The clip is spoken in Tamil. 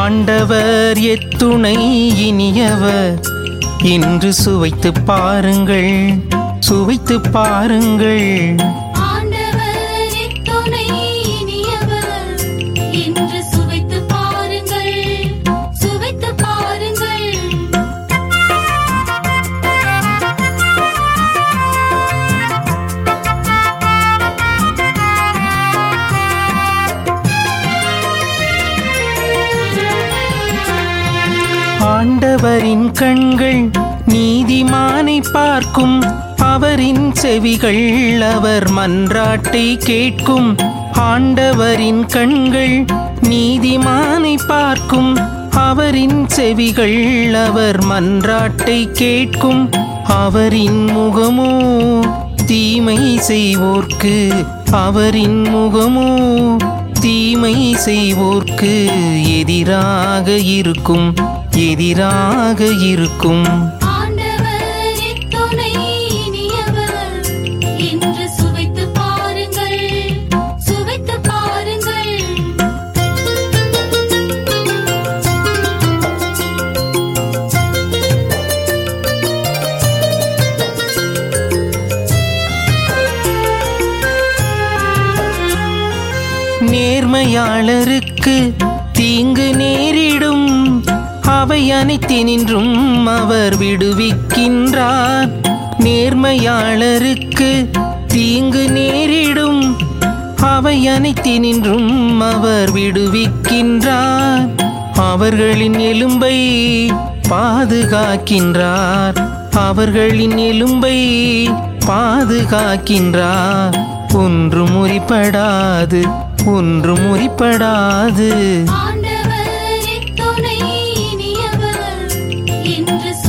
ஆண்டவர் எத்துணை இனியவர் என்று சுவைத்து பாருங்கள் சுவைத்து பாருங்கள் ஆண்டவர் எத்துணை இனியவர் என்று சுவைத்து பாருங்கள் சுவைத்து பாருங்கள் ஆண்டவரின் கண்கள் நீதிமானை பார்க்கும் அவரின் செவிகள் அவர் மன்றாட்டை கேட்கும் ஆண்டவரின் கண்கள் நீதிமானை பார்க்கும் அவரின் செவிகள் அவர் மன்றாட்டை கேட்கும் அவரின் முகமோ தீமை செய்வோர்க்கு அவரின் முகமோ தீமை செய்வோர்க்கு எதிராக இருக்கும் எதிராக இருக்கும் ஆண்டவர் எத்துணை இனியவர் என்று சுவைத்து பாருங்கள் சுவைத்து பாருங்கள் நேர்மையாளருக்கு தீங்கு நேரிடும் அவை அனைத்தினின்றும் அவர் விடுவிக்கின்றார் நேர்மையாளருக்கு தீங்கு நேரிடும் அவை அனைத்தினின்றும் அவர் விடுவிக்கின்றார் அவர்களின் எலும்பை பாதுகாக்கின்றார் அவர்களின் எலும்பை பாதுகாக்கின்றார் ஒன்று முறிப்படாது ஒன்று முறிப்படாது ஆண்டவர் எத்துணை இனியவர் என்று